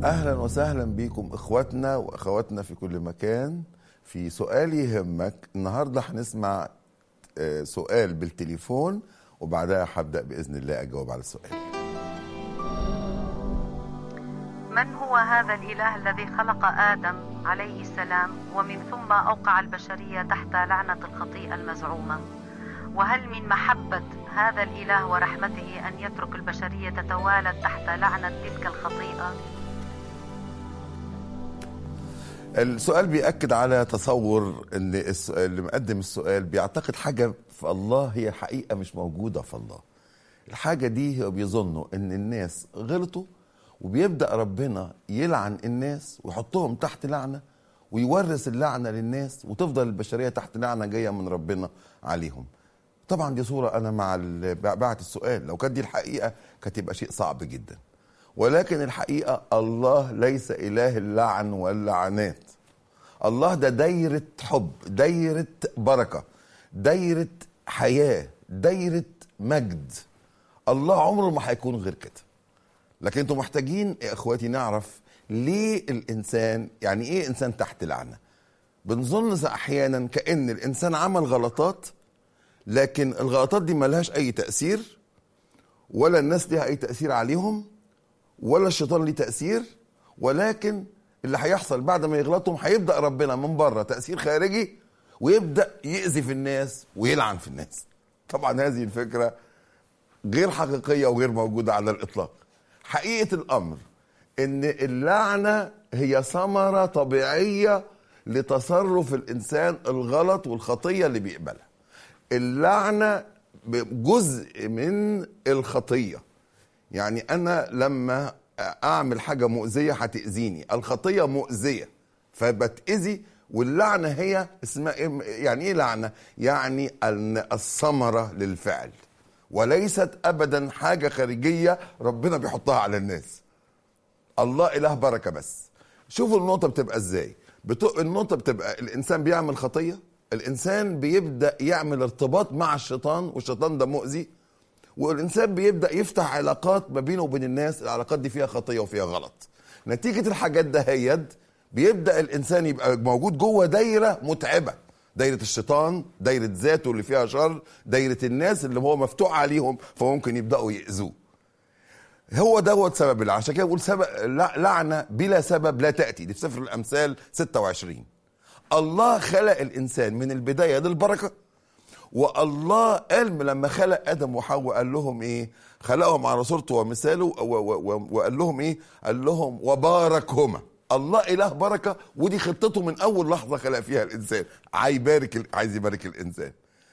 اهلا وسهلا بكم اخواتنا واخواتنا في كل مكان في سؤال يهمك النهارده هنسمع آه، سؤال بالتليفون وبعدها هبدا باذن الله اجاوب على السؤال من هو هذا الإله الذي خلق آدم عليه السلام ومن ثم أوقع البشرية تحت لعنة الخطيئة المزعومة وهل من محبة هذا الإله ورحمته أن يترك البشرية تتوالد تحت لعنة تلك الخطيئة السؤال بيأكد على تصور ان الس- اللي مقدم السؤال بيعتقد حاجه في الله هي حقيقه مش موجوده في الله الحاجه دي هو بيظنوا ان الناس غلطوا وبيبدا ربنا يلعن الناس ويحطهم تحت لعنه ويورث اللعنه للناس وتفضل البشريه تحت لعنه جايه من ربنا عليهم طبعا دي صوره انا مع ال- بعت السؤال لو كانت دي الحقيقه كانت تبقى شيء صعب جدا ولكن الحقيقه الله ليس اله اللعن واللعنات الله ده دايرة حب دايرة بركة دايرة حياة دايرة مجد الله عمره ما هيكون غير كده لكن انتوا محتاجين يا اخواتي نعرف ليه الانسان يعني ايه انسان تحت لعنة بنظن احيانا كان الانسان عمل غلطات لكن الغلطات دي ملهاش اي تأثير ولا الناس ليها اي تأثير عليهم ولا الشيطان ليه تأثير ولكن اللي هيحصل بعد ما يغلطهم هيبدأ ربنا من بره تأثير خارجي ويبدأ يأذي في الناس ويلعن في الناس طبعا هذه الفكرة غير حقيقية وغير موجودة على الإطلاق حقيقة الأمر إن اللعنة هي ثمرة طبيعية لتصرف الإنسان الغلط والخطية اللي بيقبلها اللعنة جزء من الخطيه يعني انا لما اعمل حاجه مؤذيه هتاذيني الخطيه مؤذيه فبتاذي واللعنه هي اسمها إيه؟ يعني ايه لعنه يعني ان الثمره للفعل وليست ابدا حاجه خارجيه ربنا بيحطها على الناس الله اله بركه بس شوفوا النقطه بتبقى ازاي بتق... النقطه بتبقى الانسان بيعمل خطيه الانسان بيبدا يعمل ارتباط مع الشيطان والشيطان ده مؤذي والانسان بيبدا يفتح علاقات ما بينه وبين الناس العلاقات دي فيها خطيه وفيها غلط نتيجه الحاجات ده هيد بيبدا الانسان يبقى موجود جوه دايره متعبه دايره الشيطان دايره ذاته اللي فيها شر دايره الناس اللي هو مفتوح عليهم فممكن يبداوا ياذوه هو دوت سبب اللعنة عشان كده بقول سبب لع- لعنه بلا سبب لا تاتي دي في سفر الامثال 26 الله خلق الانسان من البدايه للبركه والله قال لما خلق ادم وحواء قال لهم ايه خلقهم على صورته ومثاله و- و- و- وقال لهم ايه قال لهم وباركهما الله اله بركه ودي خطته من اول لحظه خلق فيها الانسان عايز يبارك ال- عايز يبارك الانسان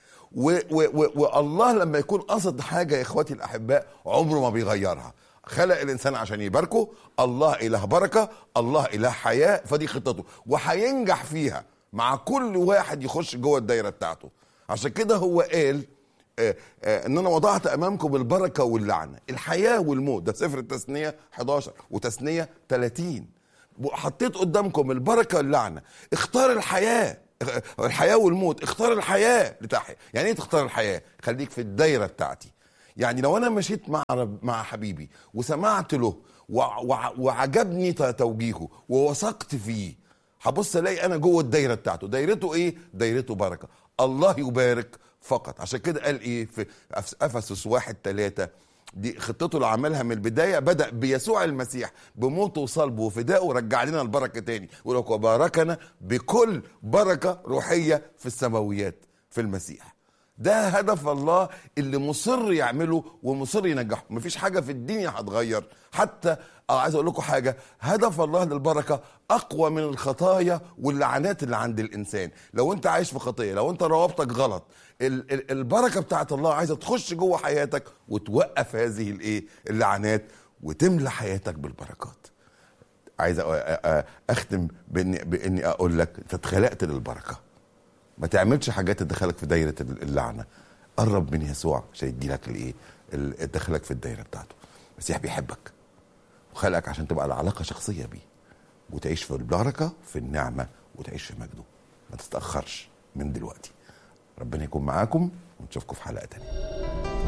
و و و والله لما يكون قصد حاجه يا اخواتي الاحباء عمره ما بيغيرها خلق الانسان عشان يباركه الله اله بركه الله اله حياه فدي خطته وهينجح فيها مع كل واحد يخش جوه الدايره بتاعته عشان كده هو قال آه، آه، ان انا وضعت امامكم البركه واللعنه الحياه والموت ده سفر التثنيه 11 وتثنيه 30 حطيت قدامكم البركه واللعنه اختار الحياه الحياه والموت اختار الحياه لتحيا يعني ايه تختار الحياه خليك في الدايره بتاعتي يعني لو انا مشيت مع رب مع حبيبي وسمعت له وع- وع- وعجبني ت- توجيهه ووثقت فيه هبص الاقي انا جوه الدايره بتاعته دايرته ايه دايرته بركه الله يبارك فقط عشان كده قال ايه في أفس- افسس واحد ثلاثة دي خطته اللي عملها من البدايه بدا بيسوع المسيح بموته وصلبه وفدائه رجع لنا البركه تاني يقول لك وباركنا بكل بركه روحيه في السماويات في المسيح ده هدف الله اللي مصر يعمله ومصر ينجحه مفيش حاجه في الدنيا هتغير حتى اه عايز اقول لكم حاجه هدف الله للبركه اقوى من الخطايا واللعنات اللي عند الانسان لو انت عايش في خطيه لو انت روابطك غلط ال- ال- البركه بتاعت الله عايزه تخش جوه حياتك وتوقف هذه الايه اللعنات وتملى حياتك بالبركات عايز أ- أ- أ- اختم باني باني اقول لك انت اتخلقت للبركه ما تعملش حاجات تدخلك في دايره اللعنه قرب من يسوع عشان يديلك الايه ال- يدخلك في الدايره بتاعته المسيح بيحبك وخلقك عشان تبقى العلاقه شخصيه بيه وتعيش في البركه في النعمه وتعيش في مجده ما تتاخرش من دلوقتي ربنا يكون معاكم ونشوفكم في حلقه تانيه